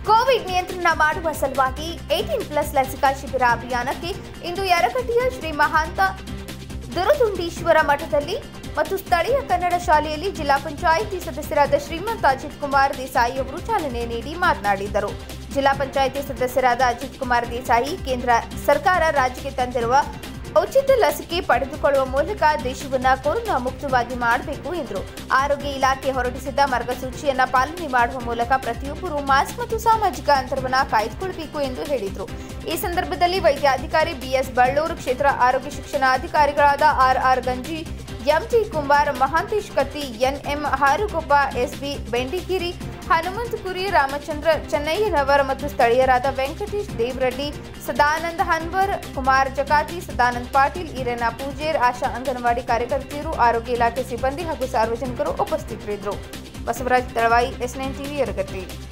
Covid ನಿಯಂತ್ರಣ ಮಾಡುವ ಸಲುವಾಗಿ ಏಟೀನ್ ಪ್ಲಸ್ ಲಸಿಕಾ ಶಿಬಿರ ಅಭಿಯಾನಕ್ಕೆ ಇಂದು ಯರಗಟ್ಟಿಯ ಶ್ರೀ ಮಹಾಂತ ದುರದುಂಡೀಶ್ವರ ಮಠದಲ್ಲಿ ಮತ್ತು ಸ್ಥಳೀಯ ಕನ್ನಡ ಶಾಲೆಯಲ್ಲಿ ಜಿಲ್ಲಾ ಪಂಚಾಯಿತಿ ಸದಸ್ಯರಾದ ಶ್ರೀಮಂತ ಅಜಿತ್ ಕುಮಾರ್ ದೇಸಾಯಿ ಅವರು ಚಾಲನೆ ನೀಡಿ ಮಾತನಾಡಿದರು ಜಿಲ್ಲಾ ಪಂಚಾಯಿತಿ ಸದಸ್ಯರಾದ ಅಜಿತ್ ಕುಮಾರ್ ದೇಸಾಯಿ ಕೇಂದ್ರ ಸರ್ಕಾರ ರಾಜ್ಯಕ್ಕೆ ತಂದಿರುವ ಉಚಿತ ಲಸಿಕೆ ಪಡೆದುಕೊಳ್ಳುವ ಮೂಲಕ ದೇಶವನ್ನ ಕೊರೋನಾ ಮುಕ್ತವಾಗಿ ಮಾಡಬೇಕು ಎಂದರು ಆರೋಗ್ಯ ಇಲಾಖೆ ಹೊರಡಿಸಿದ್ದ ಮಾರ್ಗಸೂಚಿಯನ್ನ ಪಾಲನೆ ಮಾಡುವ ಮೂಲಕ ಪ್ರತಿಯೊಬ್ಬರು ಮಾಸ್ಕ್ ಮತ್ತು ಸಾಮಾಜಿಕ ಅಂತರವನ್ನ ಕಾಯ್ದುಕೊಳ್ಳಬೇಕು ಎಂದು ಹೇಳಿದರು ಈ ಸಂದರ್ಭದಲ್ಲಿ ವೈದ್ಯಾಧಿಕಾರಿ ಬಿಎಸ್ ಬಳ್ಳೂರು ಕ್ಷೇತ್ರ ಆರೋಗ್ಯ ಶಿಕ್ಷಣಾಧಿಕಾರಿಗಳಾದ R R Ganji MG Kumbar Mahantesh Katti NM Harugobba SB Bendigiri Hanumanta Kuri Ramachandra ಚೆನ್ನಯ್ಯನವರ್ ಮತ್ತು ಸ್ಥಳೀಯರಾದ ವೆಂಕಟೇಶ್ ದೇವರೆಡ್ಡಿ ಸದಾನಂದ ಹನ್ವರ್ ಕುಮಾರ್ ಜಕಾತಿ ಸದಾನಂದ್ ಪಾಟೀಲ್ ಈರಣ್ಣ ಪೂಜೇರ್ ಆಶಾ ಅಂಗನವಾಡಿ ಕಾರ್ಯಕರ್ತೆಯರು ಆರೋಗ್ಯ ಇಲಾಖೆ ಸಿಬ್ಬಂದಿ ಹಾಗೂ ಸಾರ್ವಜನಿಕರು ಉಪಸ್ಥಿತರಿದ್ದರು Basavaraj Talawai S nine TV Yaragatti